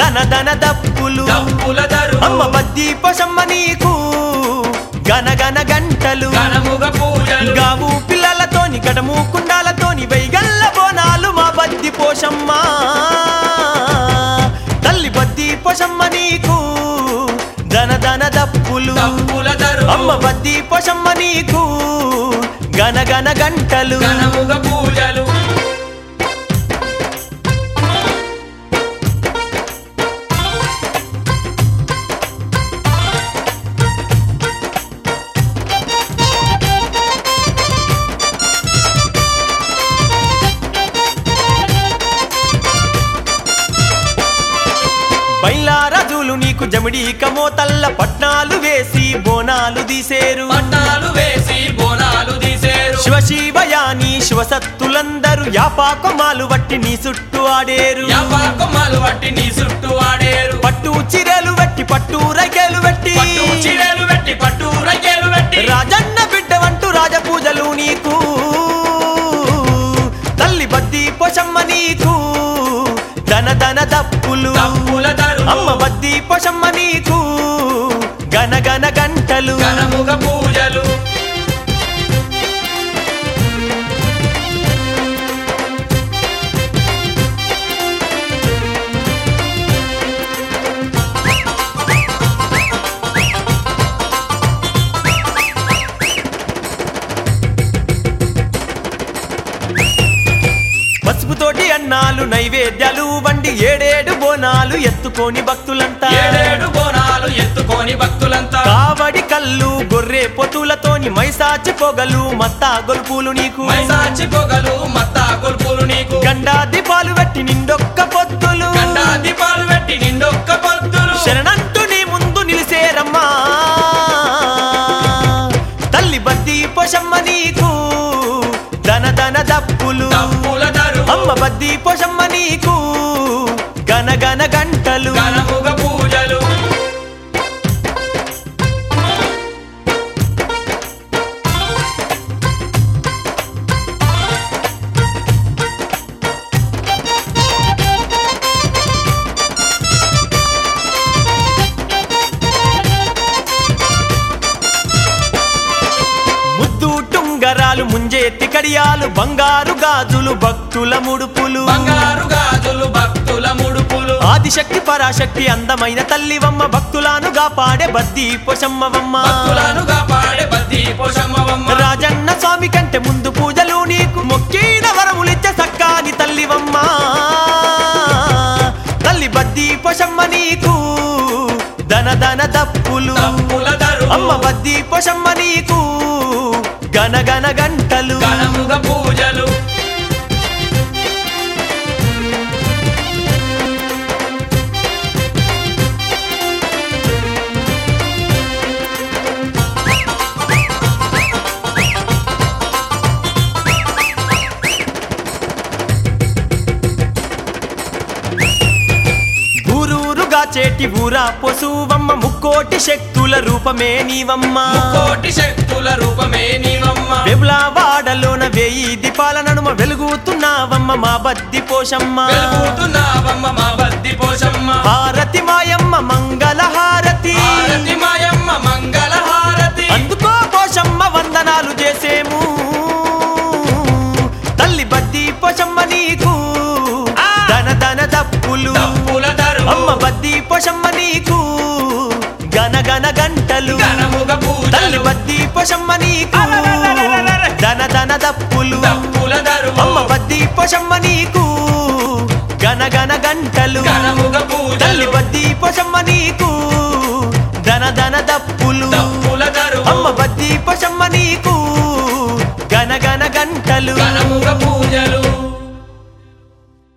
ధన ధన దప్పులు దప్పుల దరువు అమ్మ బద్ది పొసమ్మ నీకు గనగన గంటలు ఘనముగ పూజలు గావు పిల్లలతోని గడము కుండాలతోని వైగల్ల బోనాలు మా బద్ది పోషమ్మ తల్లి బద్ది పొసమ్మ నీకు ధన ధన దప్పులు దప్పుల దరువు అమ్మ బద్ది పొసమ్మ నీకు గనగన గంటలు ఘనముగ పూజలు బైలారాజులు నీకు జమిడి కమోతల్ల పట్నాలు వేసి బోనాలు తీసేరు పట్టాలు వేసి బోనాలు తీసేరు శివ శివయాని శివసత్తులందరూ యాపాకమాలు వట్టి నీ చుట్టూ ఆడేరు యాపాకమ్మలు వట్టి నీ చుట్టూ ఆడేరు పట్టు చిరలు వెట్టి పట్టు రైకేలు వెట్టి పట్టు చీరలు పెట్టి పట్టు రైకేలు పెట్టి రాజన్న బిడ్డ వంటూ రాజపూజలు నీకు తల్లి బద్ది పొషమ్మ నీకు ధన ధన దప్పులు దప్పుల దరువు అమ్మ బద్ది పొషమ్మ నీకు గన గన గంటలు ఘనముగ పూజలు పసుపుతోటి అన్నాలు నైవేద్యాలు వండి ఏడేడు బోనాలు ఎత్తుకొని భక్తులంతా ఏడేడు బోనాలు ఎత్తుకొని భక్తులంతా కావడి కళ్ళు గొర్రె పొతులతోని మైసాచి పొగలు మత్తా గొలుపులు నీకు మైసాచి పొగలు మత్తా గొల్పులు నీకు గండా దీపాలు పెట్టి నిండొక్క పొత్తులు గండా దీపాలు పెట్టి నిండొక్క పొద్దులు శరణంటూ నీ ముందు నిలిసేరమ్మా తల్లి బద్ది పొషమ్మ నీకు ధన ధన దప్పులు దప్పుల దరువు అమ్మ బద్ది పొషమ్మ నీకు గన గన గంటలు ఘనముగ పూజలు ముద్దు టుంగరాలు ముంజేతి కడియాలు బంగారు గాజులు భక్తుల ముడుపులు బంగారు గాజులు భక్తుల ముడుపులు ఆదిశక్తి పరాశక్తి అందమైన తల్లివమ్మ భక్తులానుగా పాడే బద్ది పొషమ్మవమ్మ భక్తులను కాపాడే బద్ది పోషమ్మవమ్మ రాజన్న స్వామి కంటే ముందు పూజలు నీకు మొక్కిన వరములిచ్చే సక్కాని తల్లివమ్మ తల్లి బద్ది పొషమ్మ నీకు ధన ధన దప్పులు దప్పుల దరువు అమ్మ బద్ది పొషమ్మ నీకు గన గన గంటలు ఘనముగ పూజలు ఊరూరుగా చేటి ఊరా పొసువమ్మ ముక్కోటి శక్తుల రూపమే నీవమ్మ కోటి శక్తుల రూపమే నీవమ్మ వెబులా వాడలోన వేయి దీపాల నడుమ వెలుగుతున్నావమ్మ మా బద్ది పోషమ్మ వెలుగుతున్నావమ్మ మా బద్ది పోషమ్మ హారతి మాయమ్మ మంగళ హారతి హారతి మాయమ్మ మంగళ హారతి అందుకో పోషమ్మ వందనాలు చేసేము తల్లి బద్ది పోషమ్మ నీకు ఆ! ధన ధన దప్పులు దప్పుల దరువు అమ్మ బద్ది పోషమ్మ నీకు గన గన గంటలు ఘనముగ తల్లి పూజలు బద్ది పోషమ్మ నీకు అలలలలలలల. ధన ధన దప్పులు దప్పుల దరువు అమ్మ బద్ది పోషమ్మ నీకు గన గన గంటలు ఘనముగ తల్లి పూజలు బద్ది పోషమ్మ నీకు ధన ధన దప్పులు దప్పుల దరువు అమ్మ బద్ది పోషమ్మ